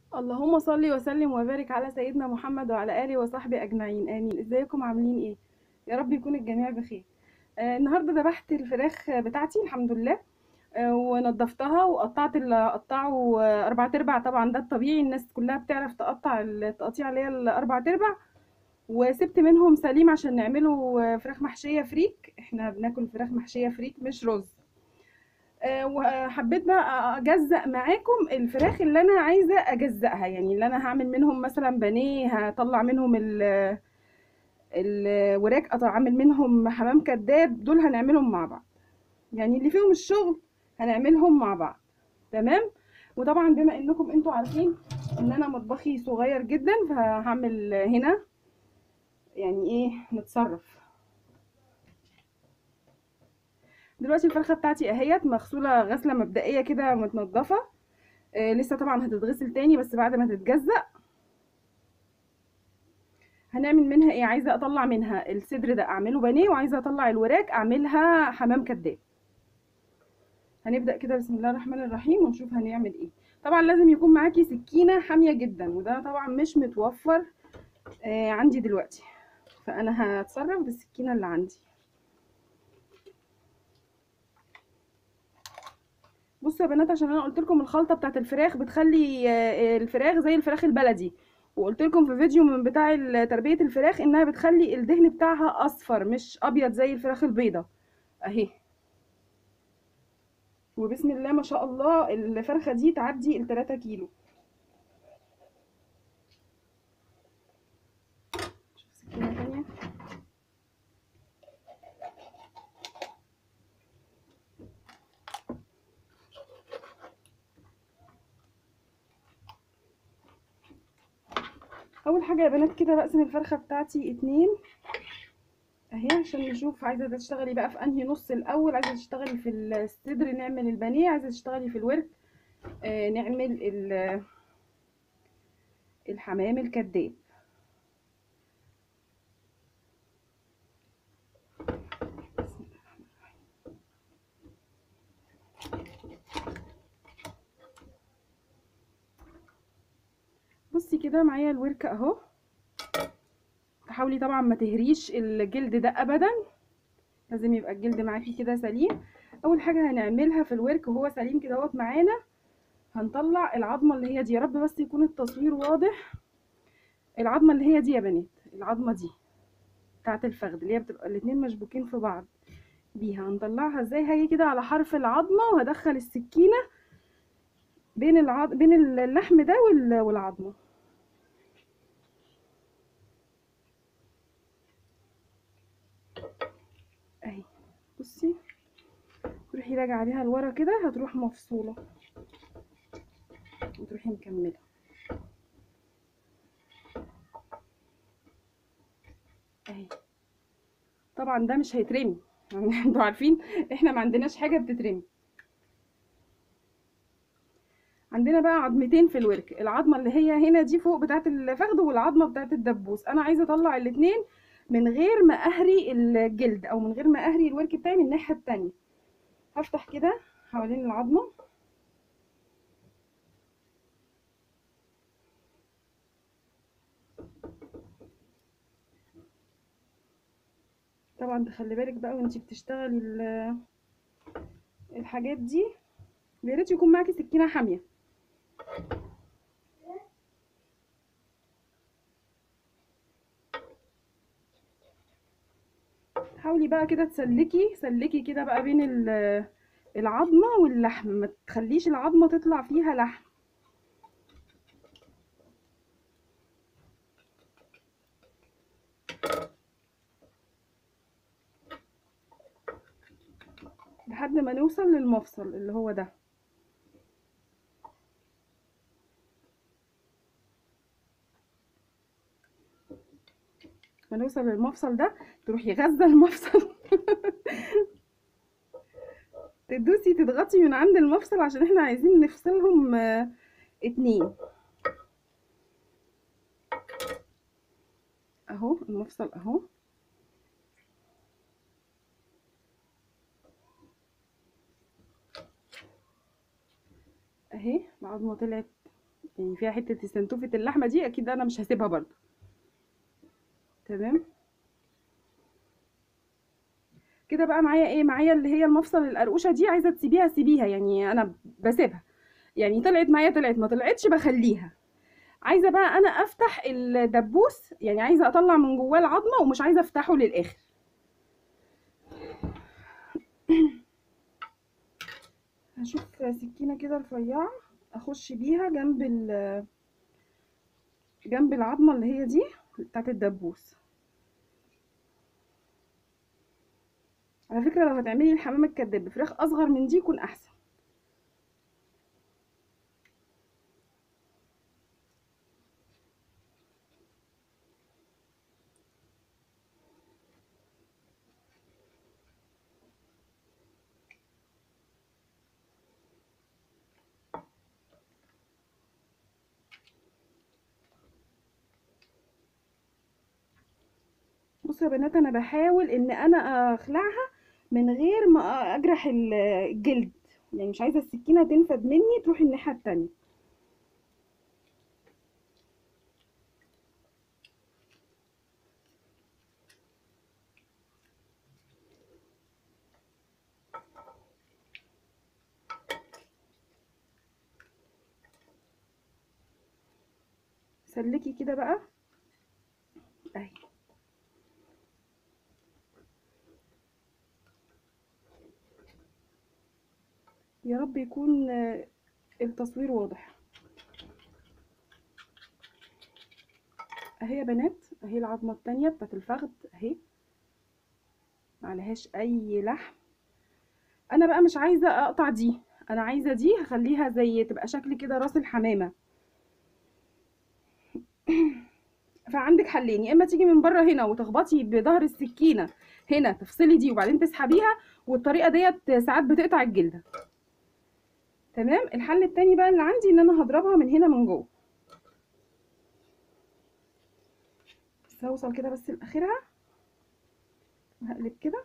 اللهم صل وسلم وبارك على سيدنا محمد وعلى اله وصحبه اجمعين امين ازيكم عاملين ايه يا رب يكون الجميع بخير آه النهارده ذبحت الفراخ بتاعتي الحمد لله آه ونضفتها وقطعت اللي قطعه آه، اربع ارباع طبعا ده الطبيعي الناس كلها بتعرف تقطع التقطيع اللي هي الاربع ارباع وسبت منهم سليم عشان نعمله آه، فراخ محشيه فريك احنا بناكل فراخ محشيه فريك مش رز آه، وحبيت بقى اجزأ معاكم الفراخ اللي انا عايزه اجزأها يعني اللي انا هعمل منهم مثلا بانيه هطلع منهم ال الوراك أط- اعمل منهم حمام كداب دول هنعملهم مع بعض يعني اللي فيهم الشغل هنعملهم مع بعض تمام وطبعا بما انكم انتوا عارفين ان انا مطبخي صغير جدا فهعمل هنا يعني ايه نتصرف دلوقتي الفرخه بتاعتي اهيت مغسوله غسله مبدئيه كده متنضفه آه لسه طبعا هتتغسل تاني بس بعد ما تتجزأ هنعمل منها ايه عايزه اطلع منها الصدر ده اعمله بانيه وعايزه اطلع الوراك اعملها حمام كداب هنبدأ كده بسم الله الرحمن الرحيم ونشوف هنعمل ايه طبعا لازم يكون معاكي سكينه حاميه جدا وده طبعا مش متوفر آه عندي دلوقتي فانا هتصرف بالسكينه اللي عندي بصوا يا بنات عشان انا قلت لكم الخلطه بتاعت الفراخ بتخلي آه، الفراخ زي الفراخ البلدي وقلت لكم في فيديو من بتاع ال- تربيه الفراخ انها بتخلي الدهن بتاعها اصفر مش ابيض زي الفراخ البيضه اهي وبسم الله ما شاء الله الفرخه دي تعدي ال 3 كيلو شوف سكينه تانية اول حاجه يا بنات كده بقسم الفرخه بتاعتي اتنين اهي عشان نشوف عايزه تشتغلي بقى في انهي نص الاول عايزه تشتغلي في الصدر نعمل البانيه عايزه تشتغلي في الورك آه نعمل ال- الحمام الكداب بسم الله الرحمن الرحيم. بصي كده معايا الورك اهو تحاولي طبعا ما تهريش الجلد ده ابدا لازم يبقى الجلد معاكي كده سليم اول حاجه هنعملها في الورك وهو سليم كده اهوت معانا هنطلع العظمه اللي هي دي يا رب بس يكون التصوير واضح العظمه اللي هي دي يا بنات العظمه دي بتاعه الفخذ اللي هي بتبقى الاتنين مشبوكين في بعض بيها هنطلعها ازاي هاجي كده على حرف العظمه وهدخل السكينه بين العظ... بين اللحم ده وال... والعظمه اهي بصي تروحي راجعه عليها لورا كده هتروح مفصوله وتروحي مكمله اهي طبعا ده مش هيترمي يعني انتوا عارفين احنا ما عندناش حاجه بتترمي عندنا بقى عظمتين في الورك العظمه اللي هي هنا دي فوق بتاعه الفخذ والعظمه بتاعه الدبوس انا عايزه اطلع الاتنين من غير ما اهري الجلد او من غير ما اهري الورك بتاعي من الناحيه التانية هفتح كده حوالين العظمه طبعا تخلي بالك بقى وانتي بتشتغلي ال- الحاجات دي يا ريت يكون معاكي سكينه حاميه حاولي بقى كده تسلكي سلكي كده بقى بين ال- العظمه واللحم ما تخليش العظمه تطلع فيها لحم لحد ما نوصل للمفصل اللي هو ده ما نوصل للمفصل ده تروحي غزه المفصل تدوسي تضغطي من عند المفصل عشان احنا عايزين نفصلهم آه، اتنين اهو المفصل اهو اهي العظمه طلعت يعني فيها حته استنتوفه اللحمه دي اكيد انا مش هسيبها برضو تمام كده بقى معايا ايه معايا اللي هي المفصل القرقوشه دي عايزه تسيبيها سيبيها يعني انا بسيبها يعني طلعت معايا طلعت ما طلعتش بخليها عايزه بقى انا افتح الدبوس يعني عايزه اطلع من جواه العظمه ومش عايزه افتحه للاخر هشوف سكينه كده رفيعه اخش بيها جنب ال جنب العظمه اللي هي دي بتاعت الدبوس على فكره لو هتعملي الحمام الكداب بفراخ اصغر من دي يكون احسن بصوا يا بنات انا بحاول ان انا اخلعها من غير ما اجرح ال- الجلد يعني مش عايزه السكينه تنفد مني تروح الناحيه التانية سلكي كده بقى اهي يا رب يكون آه، التصوير واضح اهي يا بنات اهي العظمه التانية بتاعت الفخذ اهي معلهاش اي لحم انا بقى مش عايزه اقطع دي انا عايزه دي هخليها زي تبقى شكل كده راس الحمامه فعندك حلين يا اما تيجي من بره هنا وتخبطي بظهر السكينه هنا تفصلي دي وبعدين تسحبيها والطريقه ديت ساعات بتقطع الجلده تمام الحل التاني بقى اللي عندي ان انا هضربها من هنا من جوه بس هوصل كده بس لاخرها وهقلب كده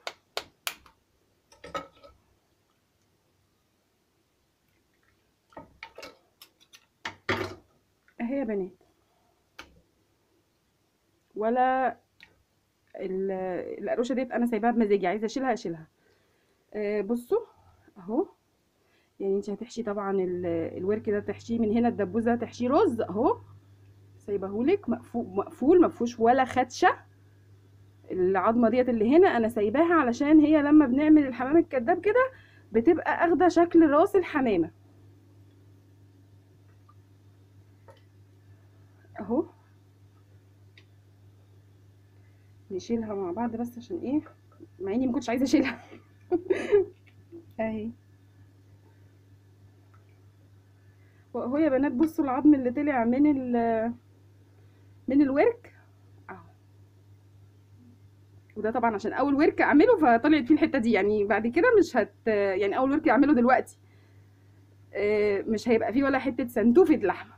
اهي يا بنات ولا ال- القروشه ديت انا سايباها بمزاجي عايزه اشيلها اشيلها آه، بصوا اهو يعني انت هتحشي طبعا ال- الورك ده تحشيه من هنا الدبوس ده تحشيه رز اهو سايبهولك مقفول مقفول مفهوش ولا خدشه العظمه ديت اللي هنا انا سايباها علشان هي لما بنعمل الحمام الكداب كده بتبقى اخده شكل راس الحمامه اهو نشيلها مع بعض بس عشان ايه مع اني ما كنتش عايزه اشيلها اهي اهو يا بنات بصوا العظم اللي طلع من ال من الورك اهو وده طبعا عشان اول ورك اعمله فطلعت فيه الحته دي يعني بعد كده مش هت يعني اول ورك اعمله دلوقتي آه، مش هيبقى فيه ولا حته سنتوفه لحمه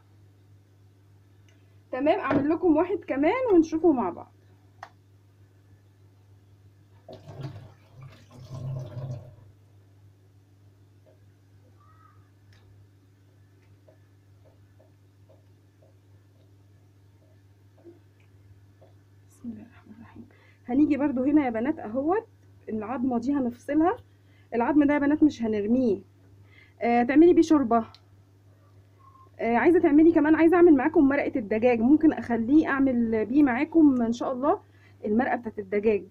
تمام اعمل لكم واحد كمان ونشوفه مع بعض بسم الله الرحمن الرحيم هنيجي برضو هنا يا بنات اهوت العظمه دي هنفصلها العظم ده يا بنات مش هنرميه آه تعملي بيه شوربه آه عايزه تعملي كمان عايزه اعمل معاكم مرقه الدجاج ممكن اخليه اعمل بيه معاكم ان شاء الله المرقه بتاعت الدجاج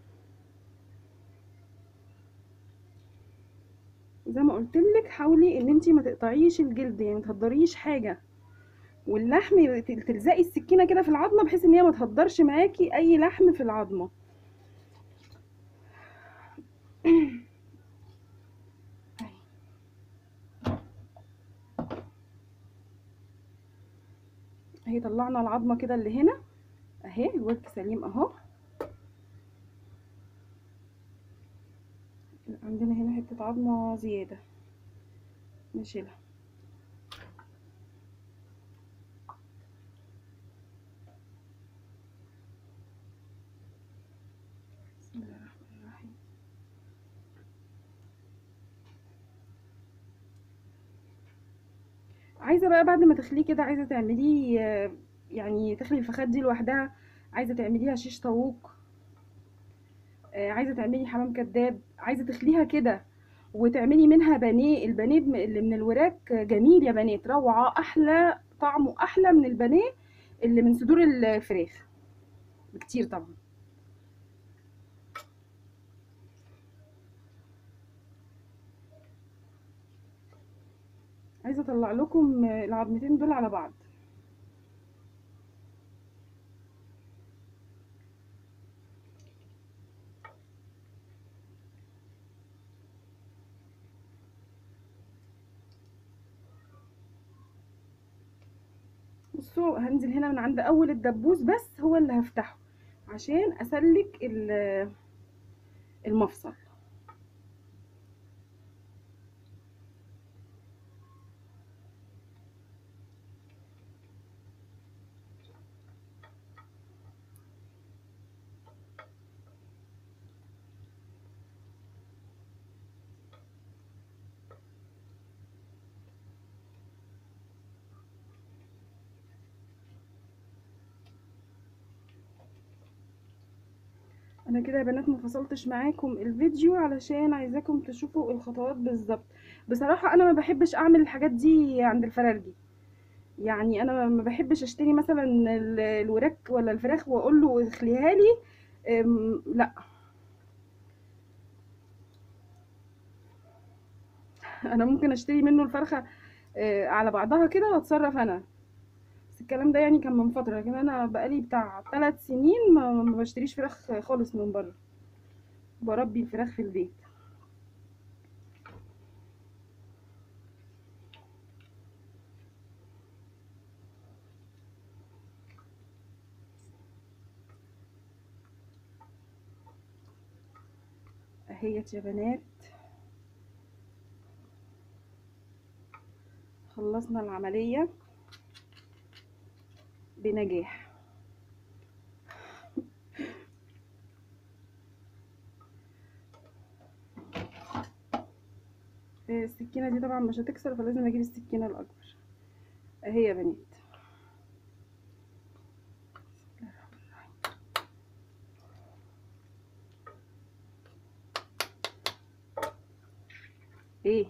زي ما قلت لك حاولي ان انتي ما تقطعيش الجلد يعني ما تهدريش حاجه واللحم تل- تلزقي السكينه كده في العظمه بحيث ان هي ما تهدرش معاكي اي لحم في العظمه أهي. اهي طلعنا العظمه كده اللي هنا اهي الورك سليم اهو عندنا هنا حته عظمه زياده نشيلها بسم الله الرحمن الرحيم عايزه بقى بعد ما تخليه كده عايزه تعمليه آه، يعني تخلي الفخاد دي لوحدها عايزه تعمليها شيش طاووق آه، عايزه تعملي حمام كداب عايزه تخليها كده وتعملي منها بانيه البانيه بم- اللي من الوراك جميل يا بنات روعه احلى طعمه احلى من البانيه اللي من صدور الفراخ بكتير طبعا عايزه اطلع لكم آه، العظمتين دول على بعض بصوا هنزل هنا من عند اول الدبوس بس هو اللي هفتحه عشان اسلك ال- المفصل انا كده يا بنات ما فصلتش معاكم الفيديو علشان عايزاكم تشوفوا الخطوات بالظبط بصراحة انا ما بحبش اعمل الحاجات دي عند الفرارجي يعني انا ما بحبش اشتري مثلا ال- الوراك ولا الفراخ واقول له اخليها لي أم، لا انا ممكن اشتري منه الفرخة آه، على بعضها كده واتصرف انا بس الكلام ده يعني كان من فترة لكن انا بقالي بتاع ثلاث سنين ما, ما بشتريش فراخ خالص من بره بربي الفراخ في البيت اهيت يا بنات خلصنا العملية بنجاح آه، السكينة دي طبعا مش هتكسر فلازم اجيب السكينة الاكبر اهي يا بنات ايه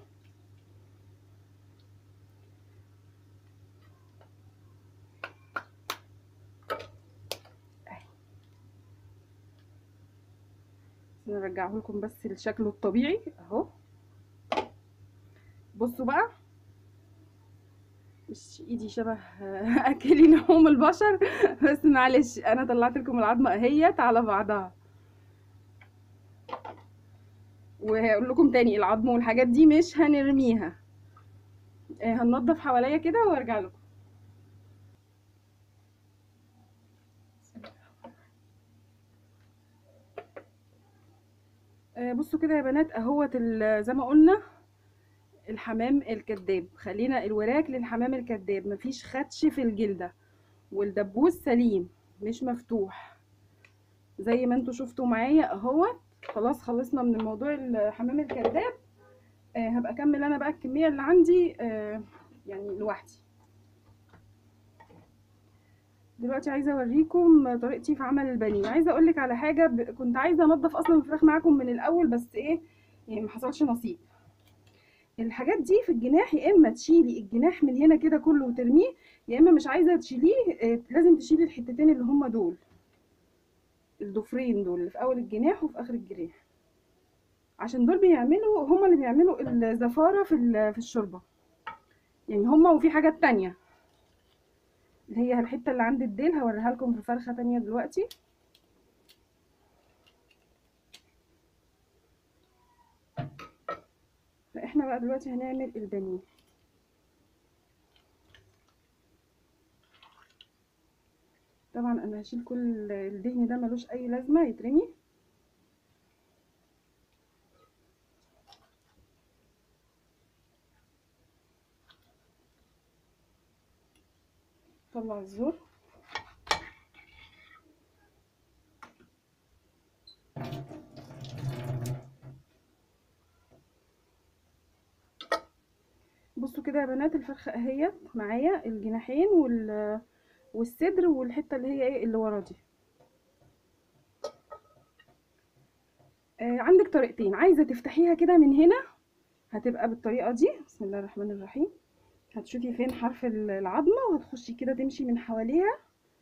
نرجعه لكم بس لشكله الطبيعي اهو بصوا بقى مش ايدي شبه اكلي لحوم البشر بس معلش انا طلعت لكم العظمه اهيت على بعضها وهقول لكم تاني العظم والحاجات دي مش هنرميها آه، هننضف حواليا كده وارجع لكم آه، بصوا كده يا بنات اهوت ال- زي ما قلنا الحمام الكذاب خلينا الوراك للحمام الكذاب مفيش خدش في الجلدة والدبوس سليم مش مفتوح زي ما انتوا شفتوا معايا اهوت خلاص خلصنا من موضوع الحمام الكذاب آه هبقى اكمل انا بقى الكمية اللي عندي آه يعني لوحدي دلوقتي عايزه اوريكم طريقتي في عمل البانيه عايزه اقول لك على حاجه ب... كنت عايزه انضف اصلا الفراخ معاكم من الاول بس ايه يعني ما حصلش نصيب الحاجات دي في الجناح يا اما تشيلي الجناح من هنا كده كله وترميه يا اما مش عايزه تشيليه آه، لازم تشيلي الحتتين اللي هما دول الضفرين دول اللي في اول الجناح وفي اخر الجناح عشان دول بيعملوا هما اللي بيعملوا الزفاره في ال- في الشوربه يعني هما وفي حاجات تانية اللي هي الحته اللي عند الديل هوريها لكم في فرخه تانية دلوقتي فاحنا بقى دلوقتي هنعمل البانيه طبعا انا هشيل كل الدهن ده ملوش اي لازمه يترمي طلع الزور بصوا كده كده يا بنات الفرخه اهيت معايا الجناحين وال والصدر والحته اللي هي ايه اللي ورا دي آه عندك طريقتين عايزه تفتحيها كده من هنا هتبقى بالطريقه دي بسم الله الرحمن الرحيم هتشوفي فين حرف العظمه وهتخشي كده تمشي من حواليها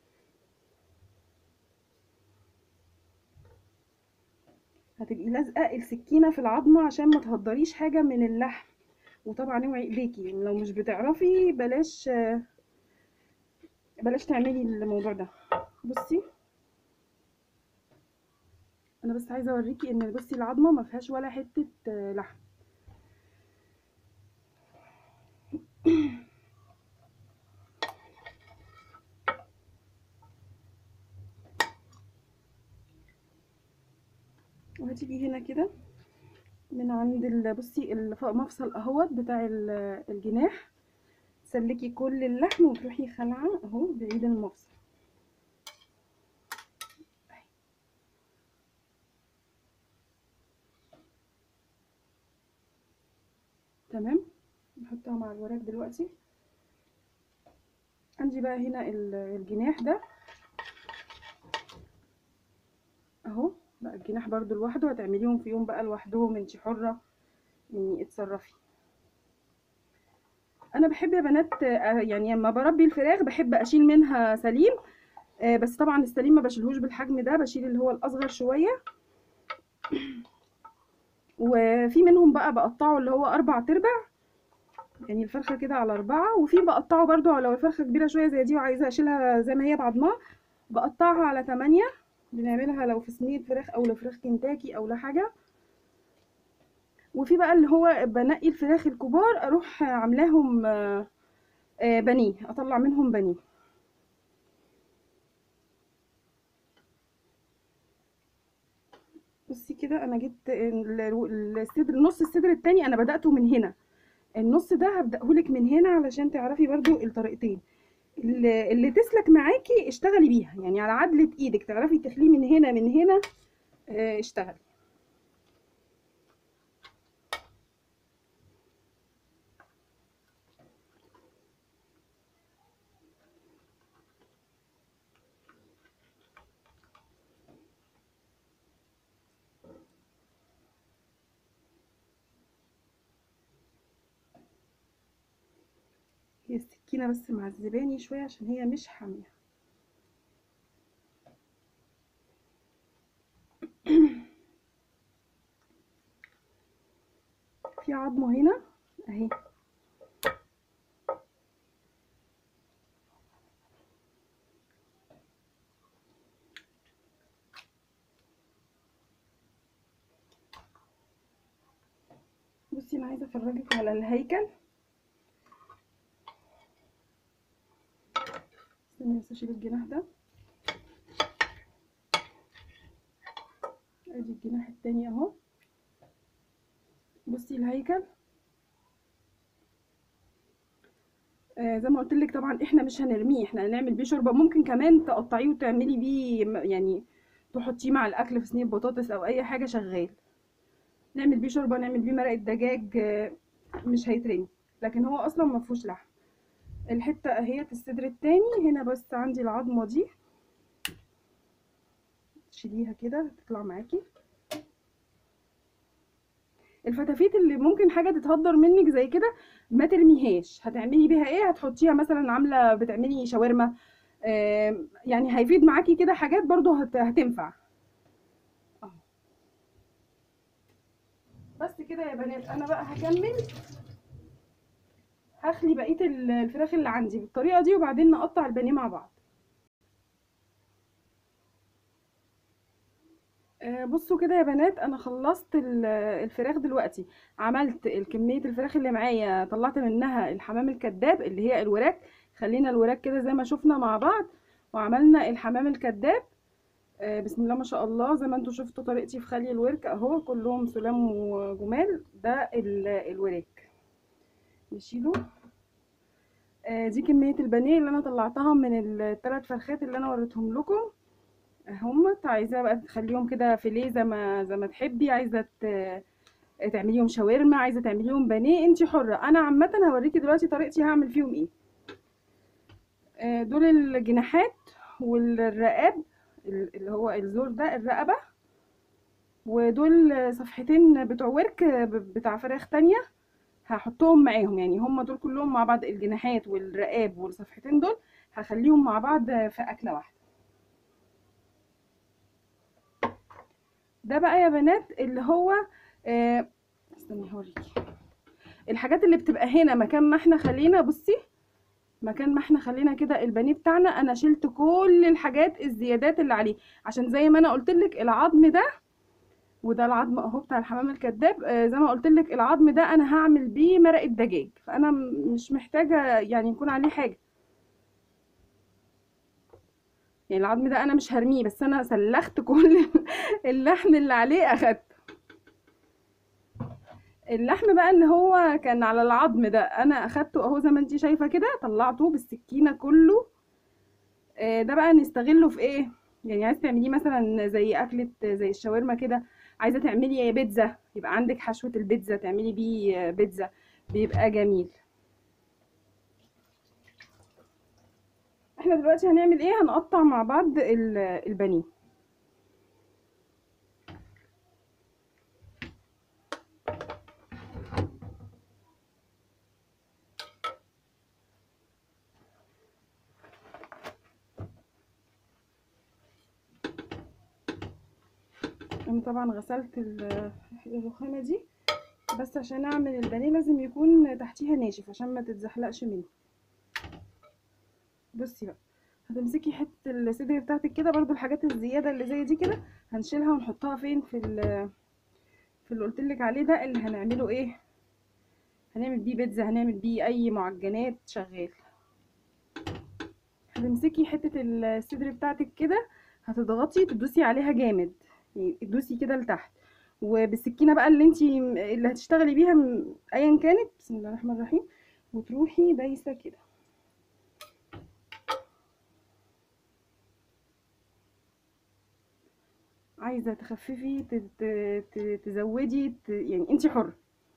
هتبقي لازقه السكينه في العظمه عشان ما تهدريش حاجه من اللحم وطبعا اوعي ايديكي لو مش بتعرفي بلاش بلاش تعملي الموضوع ده بصي انا بس عايزه اوريكي ان بصي العظمه ما فيهاش ولا حته لحم وهتيجي هنا كده من عند بصي المفصل اهوت بتاع الجناح تسلكي كل اللحم وتروحي خلعه اهو بعيد المفصل تمام نحطها مع الوراك دلوقتي عندي بقى هنا الجناح ده اهو بقى الجناح برضو لوحده هتعمليهم في يوم بقى لوحدهم انتي حره يعني اتصرفي انا بحب يا بنات يعني لما بربي الفراخ بحب اشيل منها سليم بس طبعا السليم ما بشيلهوش بالحجم ده بشيل اللي هو الاصغر شويه وفي منهم بقى بقطعه اللي هو اربع تربع يعني الفرخه كده على اربعه وفي بقطعه برضو لو الفرخه كبيره شويه زي دي وعايزه اشيلها زي ما هي بعضمها بقطعها على تمانية بنعملها لو في صينيه فراخ او لفراخ كنتاكي او لحاجه وفي بقى اللي هو بنقي الفراخ الكبار اروح عاملاهم بانيه اطلع منهم بانيه بصي كده انا جبت الصدر نص الصدر التاني انا بدأته من هنا النص ده هبدأهولك من هنا علشان تعرفي برضو الطريقتين اللي, اللي تسلك معاكي اشتغلي بيها يعني على عدلة ايدك تعرفي تخليه من هنا من هنا اه اشتغلي هي السكينة بس معذباني شوية عشان هي مش حامية في عظمة هنا اهي بصي انا عايزة افرجك على الهيكل استني بس اشيل الجناح ده ادي الجناح التاني اهو بصي الهيكل آه زي ما قلت لك طبعا احنا مش هنرميه احنا هنعمل بيه شوربه ممكن كمان تقطعيه وتعملي بيه يعني تحطيه مع الاكل في صينيه بطاطس او اي حاجه شغال نعمل بيه شوربه نعمل بيه مرقه دجاج آه مش هيترمي لكن هو اصلا ما فيهوش لحم الحته اهيت الصدر التاني هنا بس عندي العظمه دي تشيليها كده تطلع معاكي الفتافيت اللي ممكن حاجه تتهدر منك زي كده ما ترميهاش هتعملي بيها ايه هتحطيها مثلا عامله بتعملي شاورما آه يعني هيفيد معاكي كده حاجات برضو هت... هتنفع أهو. بس كده يا بنات انا بقى هكمل هخلي بقيه الفراخ اللي عندي بالطريقه دي وبعدين نقطع البانيه مع بعض بصوا كده يا بنات انا خلصت الفراخ دلوقتي عملت الكميه الفراخ اللي معايا طلعت منها الحمام الكداب اللي هي الوراك خلينا الوراك كده زي ما شفنا مع بعض وعملنا الحمام الكداب بسم الله ما شاء الله زي ما انتم شفتوا طريقتي في خلي الورك اهو كلهم سلام وجمال ده الوراك نشيله دي كميه البانيه اللي انا طلعتها من الثلاث فرخات اللي انا وريتهم لكم هم عايزه بقى تخليهم كده فيليه زي ما زي ما تحبي عايزه آه، تعمليهم شاورما عايزه تعمليهم بانيه انت حره انا عامه هوريكي دلوقتي طريقتي هعمل فيهم ايه آه، دول الجناحات والرقاب ال- اللي هو الزور ده الرقبه ودول صفحتين بتوع ورك ب- بتاع فراخ تانية هحطهم معاهم يعني هم دول كلهم مع بعض الجناحات والرقاب والصفحتين دول هخليهم مع بعض في أكلة واحدة ده بقى يا بنات اللي هو آه، استني هوريكي الحاجات اللي بتبقى هنا مكان ما احنا خلينا بصي مكان ما احنا خلينا كده البانيه بتاعنا انا شلت كل الحاجات الزيادات اللي عليه عشان زي ما انا قلت لك العظم ده وده العظم اهو بتاع الحمام الكذاب آه، زي ما قلت لك العظم ده انا هعمل بيه مرقه دجاج فانا م- مش محتاجه يعني يكون عليه حاجه يعني العظم ده انا مش هرميه بس انا سلخت كل اللحم اللي عليه اخدته اللحم بقى اللي هو كان على العظم ده انا اخدته اهو زي ما انتي شايفه كده طلعته بالسكينه كله آه، ده بقى نستغله في ايه يعني عايز تعمليه مثلا زي اكله زي الشاورما كده عايزه تعملي بيتزا يبقى عندك حشوه البيتزا تعملي بيه بيتزا بيبقى جميل احنا دلوقتي هنعمل ايه هنقطع مع بعض ال- البانيه انا طبعا غسلت ال- الرخامه دي بس عشان اعمل البانيه لازم يكون تحتيها ناشف عشان ما تتزحلقش مني بصي بقى هتمسكي حته الصدر بتاعتك كده برضو الحاجات الزياده اللي زي دي كده هنشيلها ونحطها فين في ال في اللي قلتلك عليه ده اللي هنعمله ايه هنعمل بيه بيتزا هنعمل بيه اي معجنات شغال هتمسكي حته الصدر بتاعتك كده هتضغطي تدوسي عليها جامد يعني تدوسي كده لتحت وبالسكينه بقى اللي انتي اللي هتشتغلي بيها م- ايا كانت بسم الله الرحمن الرحيم وتروحي دايسه كده عايزه تخففي ت- ت- ت- تزودي ت- يعني انتي حره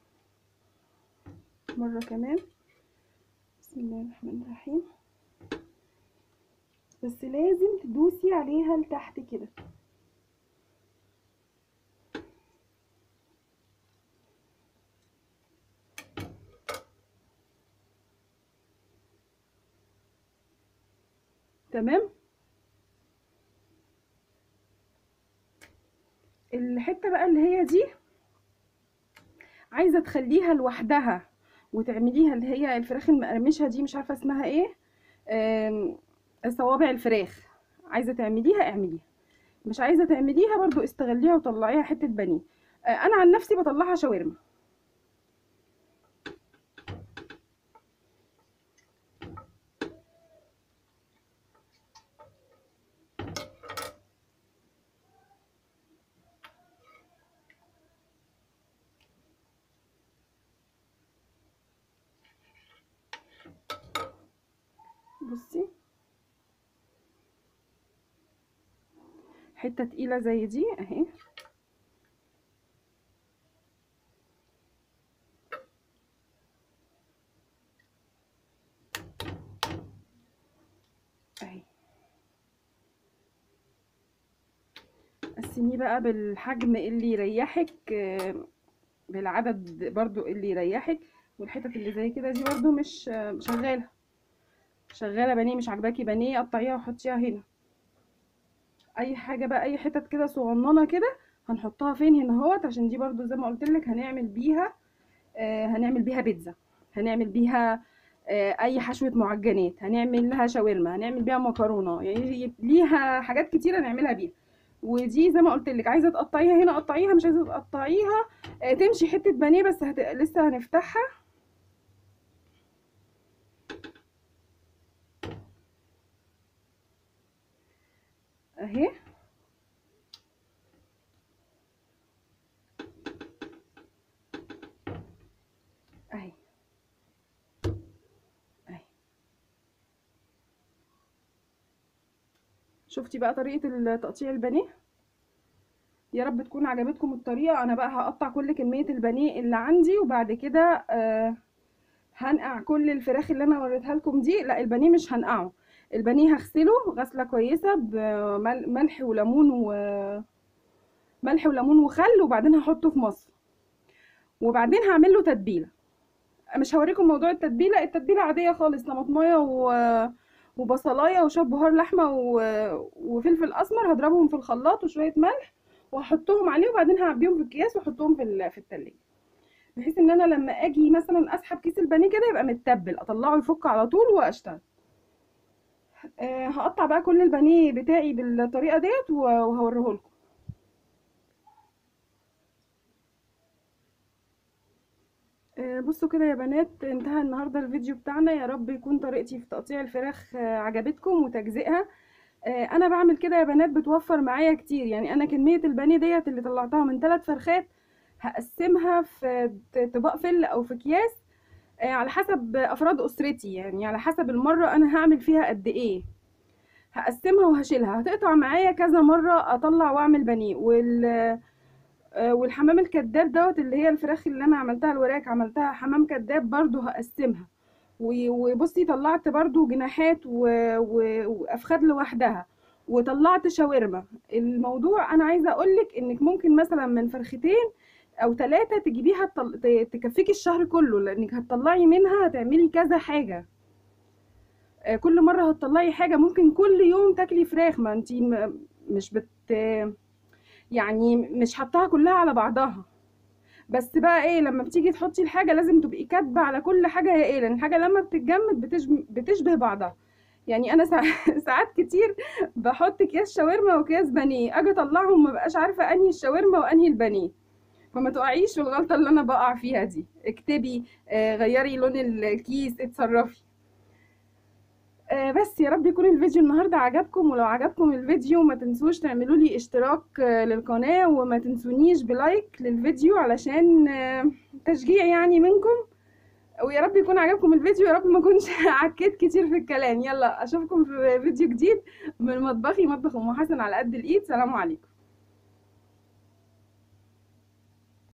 مره كمان بسم الله الرحمن الرحيم بس لازم تدوسي عليها لتحت كده تمام الحته بقى اللي هي دي عايزه تخليها لوحدها وتعمليها اللي هي الفراخ المقرمشه دي مش عارفه اسمها ايه آم، صوابع الفراخ عايزه تعمليها اعمليها مش عايزه تعمليها برضو استغليها وطلعيها حته بانيه آه، انا عن نفسي بطلعها شاورما بصي حته تقيله زي دي اهي اهي قسميه بقى بالحجم اللي يريحك آه، بالعدد برضو اللي يريحك والحتت اللي زي كده دي برضو مش آه، شغاله شغاله بانيه مش عاجباكي بانيه قطعيها وحطيها هنا اي حاجه بقى اي حتت كده صغننه كده هنحطها فين هنا اهوت عشان دي برضو زي ما قلت لك هنعمل بيها آه هنعمل بيها بيتزا هنعمل بيها آه اي حشوه معجنات هنعمل لها شاورما هنعمل بيها مكرونه يعني ليها حاجات كتيره نعملها بيها ودي زي ما قلت لك عايزه تقطعيها هنا قطعيها مش عايزه تقطعيها آه تمشي حته بانيه بس هت... لسه هنفتحها اهي اهي اهي شفتي بقى طريقة تقطيع البانيه يا رب تكون عجبتكم الطريقه انا بقى هقطع كل كميه البانيه اللي عندي وبعد كده آه هنقع كل الفراخ اللي انا وريتها لكم دي لا البانيه مش هنقعه البانيه هغسله غسله كويسه بملح وليمون و ملح وليمون وخل وبعدين هحطه في مصر وبعدين هعمل له تتبيله مش هوريكم موضوع التتبيله التتبيله عاديه خالص طماطمايه و... وبصلايه وشويه بهار لحمه و... وفلفل اسمر هضربهم في الخلاط وشويه ملح وهحطهم عليه وبعدين هعبيهم في اكياس واحطهم في ال... في التلاجة بحيث ان انا لما اجي مثلا اسحب كيس البانيه كده يبقى متبل اطلعه يفك على طول واشتغل أه هقطع بقى كل البانيه بتاعي بالطريقه ديت وهوريه لكم بصوا كده يا بنات انتهى النهارده الفيديو بتاعنا يا رب يكون طريقتي في تقطيع الفراخ عجبتكم وتجزئها انا بعمل كده يا بنات بتوفر معايا كتير يعني انا كميه البانيه ديت اللي طلعتها من ثلاث فرخات هقسمها في طباق فل او في اكياس على حسب افراد اسرتي يعني على حسب المره انا هعمل فيها قد ايه هقسمها وهشيلها هتقطع معايا كذا مره اطلع واعمل بانيه وال والحمام الكداب دوت اللي هي الفراخ اللي انا عملتها الوراك عملتها حمام كداب برضو هقسمها وبصي طلعت برضو جناحات وافخاد لوحدها وطلعت شاورما الموضوع انا عايزه اقولك انك ممكن مثلا من فرختين او ثلاثه تجيبيها تكفيكي الشهر كله لانك هتطلعي منها هتعملي كذا حاجه كل مره هتطلعي حاجه ممكن كل يوم تاكلي فراخ ما انتي مش بت يعني مش حطها كلها على بعضها بس بقى ايه لما بتيجي تحطي الحاجه لازم تبقي كاتبه على كل حاجه هي ايه لان الحاجه لما بتتجمد بتشبه, بتشبه بعضها يعني انا ساعات كتير بحط اكياس شاورما واكياس بانيه اجي اطلعهم ما بقاش عارفه انهي الشاورما وانهي البانيه فما تقعيش في الغلطه اللي انا بقع فيها دي اكتبي آه غيري لون الكيس اتصرفي بس يا رب يكون الفيديو النهاردة عجبكم ولو عجبكم الفيديو ما تنسوش تعملوا لي اشتراك للقناة وما تنسونيش بلايك للفيديو علشان تشجيع يعني منكم ويا رب يكون عجبكم الفيديو يا رب ما اكونش عكيت كتير في الكلام يلا اشوفكم في فيديو جديد من مطبخي مطبخ ام حسن على قد الايد سلام عليكم